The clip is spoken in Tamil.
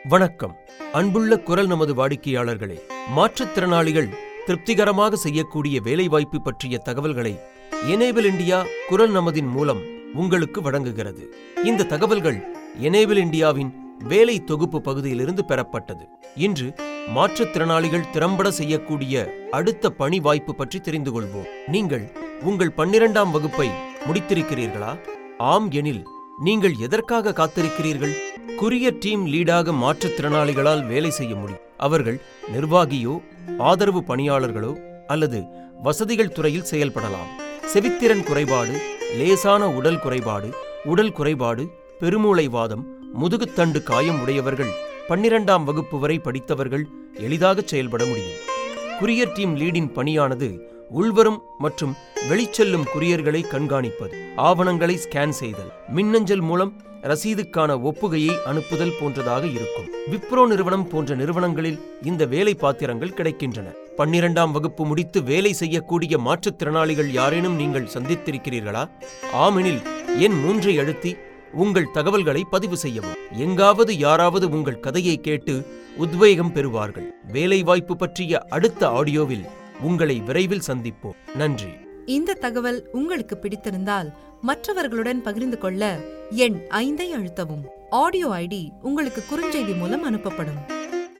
வணக்கம் அன்புள்ள குரல் நமது வாடிக்கையாளர்களே மாற்றுத்திறனாளிகள் திருப்திகரமாக செய்யக்கூடிய வேலைவாய்ப்பு பற்றிய தகவல்களை எனேபிள் இந்தியா குரல் நமதின் மூலம் உங்களுக்கு வழங்குகிறது இந்த தகவல்கள் எனேபிள் இந்தியாவின் வேலை தொகுப்பு பகுதியிலிருந்து பெறப்பட்டது இன்று மாற்றுத்திறனாளிகள் திறம்பட செய்யக்கூடிய அடுத்த பணி வாய்ப்பு பற்றி தெரிந்து கொள்வோம் நீங்கள் உங்கள் பன்னிரண்டாம் வகுப்பை முடித்திருக்கிறீர்களா ஆம் எனில் நீங்கள் எதற்காக காத்திருக்கிறீர்கள் குரியர் டீம் லீடாக மாற்றுத்திறனாளிகளால் வேலை செய்ய முடியும் அவர்கள் நிர்வாகியோ ஆதரவு பணியாளர்களோ அல்லது வசதிகள் துறையில் செயல்படலாம் செவித்திறன் குறைபாடு லேசான உடல் குறைபாடு உடல் குறைபாடு பெருமூளைவாதம் முதுகுத்தண்டு காயம் உடையவர்கள் பன்னிரண்டாம் வகுப்பு வரை படித்தவர்கள் எளிதாக செயல்பட முடியும் குரியர் டீம் லீடின் பணியானது உள்வரும் மற்றும் வெளிச்செல்லும் குரியர்களை கண்காணிப்பது ஆவணங்களை ஸ்கேன் செய்தல் மின்னஞ்சல் மூலம் ரசீதுக்கான ஒப்புகையை அனுப்புதல் போன்றதாக இருக்கும் விப்ரோ நிறுவனம் போன்ற நிறுவனங்களில் இந்த வேலை பாத்திரங்கள் கிடைக்கின்றன பன்னிரண்டாம் வகுப்பு முடித்து வேலை செய்யக்கூடிய மாற்றுத்திறனாளிகள் யாரேனும் நீங்கள் சந்தித்திருக்கிறீர்களா ஆமெனில் எண் மூன்றை அழுத்தி உங்கள் தகவல்களை பதிவு செய்யவும் எங்காவது யாராவது உங்கள் கதையை கேட்டு உத்வேகம் பெறுவார்கள் வேலைவாய்ப்பு பற்றிய அடுத்த ஆடியோவில் உங்களை விரைவில் சந்திப்போம் நன்றி இந்த தகவல் உங்களுக்கு பிடித்திருந்தால் மற்றவர்களுடன் பகிர்ந்து கொள்ள எண் ஐந்தை அழுத்தவும் ஆடியோ ஐடி உங்களுக்கு குறுஞ்செய்தி மூலம் அனுப்பப்படும்